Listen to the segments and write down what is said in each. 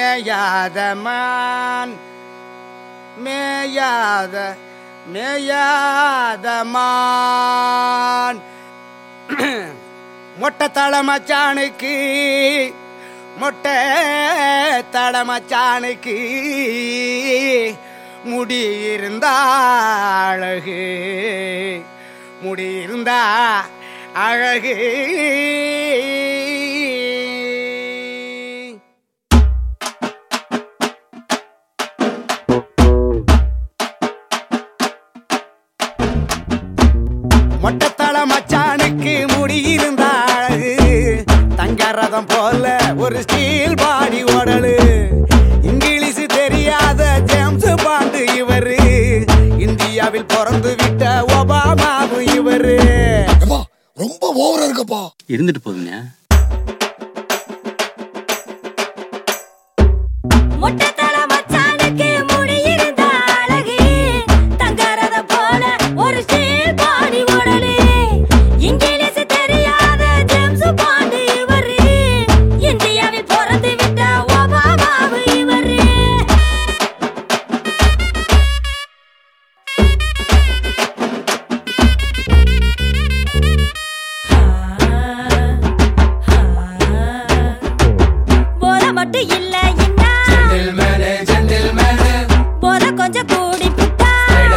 மேயாத மான் மேயாத மேயாத மான் மொட்டை தலை மச்சானுக்கு மொட்டை தலை மச்சானுக்கு முடி இருந்தா அழகு முடி இருந்தா அழகு மொட்டத்தள மச்சானுக்கு முடி இருந்தா அழகு தங்க ரதம் போல ஒரு ஸ்டீல் பாடி ஓடலு இங்கிலீஷ் தெரியாத ஜேம்ஸ் பாண்டு இவரு இந்தியாவில் பிறந்து விட்ட ஒபாமாவும் இவரு எப்பா ரொம்ப ஓவரா இருக்கப்பா இருந்துட்டு போதுங்க மொட்டைத்தல மச்சானுக்கு முடி இருந்தா அழகு. தங்கரதம் போல ஒரு ஸ்டீல் பாடி உடலு. இங்கிலீஷ் தெரியாத ஜேம்ஸ் பாண்டு இவரு. இந்தியாவில் பிறந்து விட்ட ஒபாமாவு இவரு. போதை மட்டும் இல்ல இன்னா. போதை கொஞ்சம் கூடி புட்டா.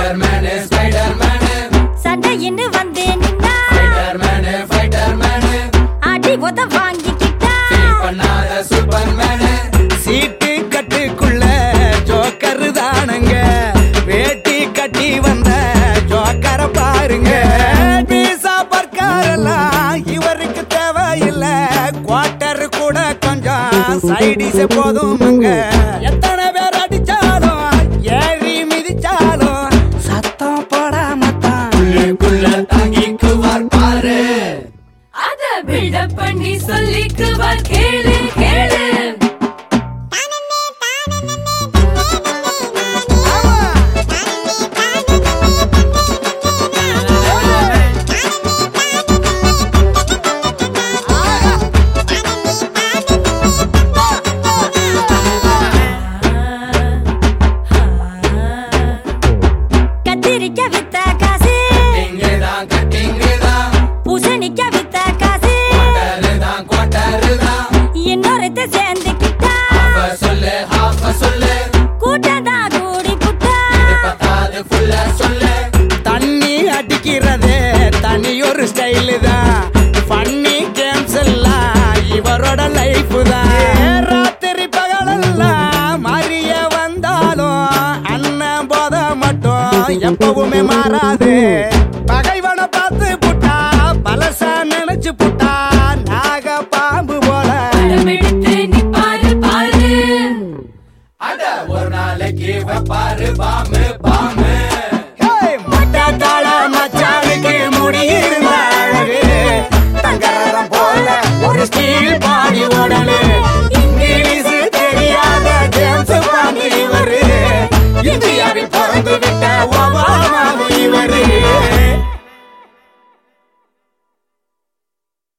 சண்டை இன்னு வந்து நின்னா. அடி உத வாங்கிக்கிட்டா. சீட்டு கட்டுக்குள்ள ஜோக்கர் தானுங்க வேட்டி கட்டி வந்த ஜோக்கரை பாருங்க பீசா பர்க்காரெல்லாம் இவருக்கு தேவையில்ல குவார்டர் கூட கொஞ்சம் சைடிஸ் போதுமுங்க எத்தனை பேர் அடிச்சாலும் ஏறி மிதிச்சாலும் சத்தம் போடாமத்தான் அத build-up பண்ணி சொல்லிக்குவார் கேளு கேளு கத்திரிக்க வித்த காசு பூசணிக்க வித்த காசு இன்னொருத்த சேர்ந்துக்கிட்டா கூட்டம் தான் கூடி புட்டா தண்ணி அடிக்கிறது தனி ஒரு ஸ்டைலு தான் ஃபன்னி கேம்ஸ் எல்லாம் இவரோட லைஃப் தான் ராத்திரி பகலெல்லாம் மாறிய வந்தாலும் அண்ணன் போத மட்டும் எப்பவுமே மாறாது பகைவனை பார்த்து புட்டா பலசா நினைச்சு புட்டா நாக பாம்பு போல எடுத்து நிப்பாரு பாரு ஹேய், மொட்டை தாள மச்சானுக்கு முடி இருந்த அழகு. தங்கரதம் போல ஒரு ஸ்டீல் பாடி உடலு. இங்கிலீஷ் தெரியாத ஜேம்ஸ் பாண்டி இவரு. இந்தியாவில் பிறந்து விட்ட